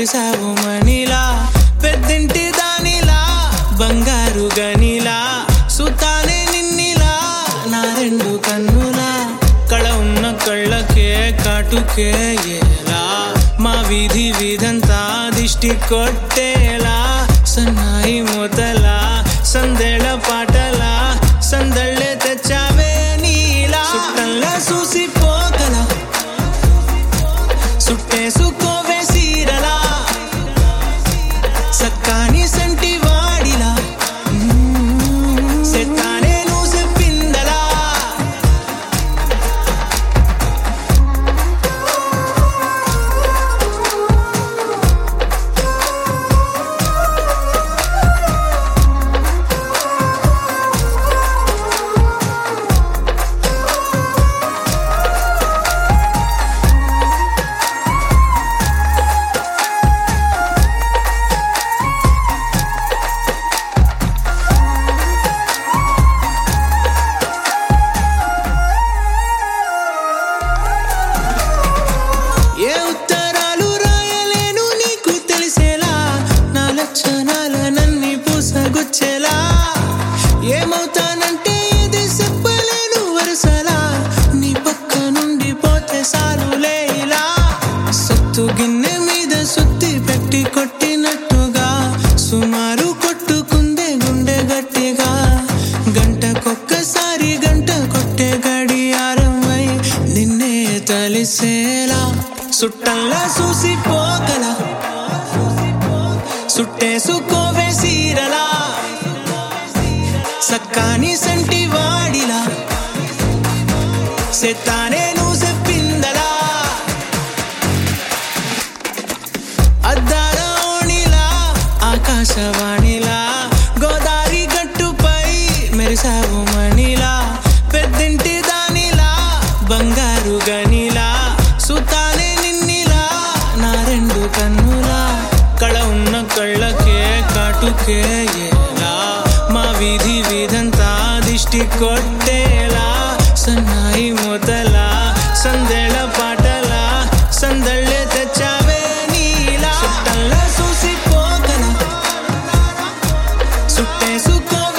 మెరిసావు మణిలా పెద్దింటి దానిలా బంగారు గనిలా సుతానే నిన్నిలా నా రెండు కన్నులా కళ ఉన్న కళ్ళకే కాటుకే ఎలా మా వీధి వీధంతా దిష్టి కొట్టేలా సన్నాయి మూతలా సందేళ పాటలా సందళ్ళే తెచ్చావే నీలా సుట్టంలా చూసి పోగల సుట్టేసుకోవే సీరలా సక్కాని సంటి వాడిలా సెత్తానే నువ్వు చెప్పిందలా ఏ ఉత్తరాలు రాయలేను నీకు తెలిసేలా నా లక్షణాల నన్ని పూసగుచ్చేలా ఏమవుతానంటే ఇది చెప్పలేను వరుసలా నీ పక్క నుండి పోతే సారులే ఇలా సత్తు గిన్నె మీద సుత్తి పెట్టి కొట్టినట్టుగా సుమారు కొట్టుకుందే గుండె గట్టిగా గంటకొక్కసారి గంట కొట్టే గడియారమై నిన్నే తలిసేలా సుట్టంలా చూసి పోగల సుట్టేసుకోవే సీరలా సక్కాని సంటి వాడిలా సెత్తానే నువ్వు చెప్పిందలా అద్దాల ఓణిలా ఆకాశవాణిలా గోదారి గట్టుపై మెరిసావు మణిలా పెద్దింటి దానిలా బంగారు గనిలా సుతానే నిన్నిలా నా రెండు కన్నులా కళ ఉన్న కళ్ళకే కాటుకే ఎలా మా వీధి వీధంతా దిష్టి కొట్టేలా సన్నాయి మూతలా సందేళ పాటలా సందళ్ళే తెచ్చావే నీలా సుట్టంలా చూసి పోగల సుట్టేసుకో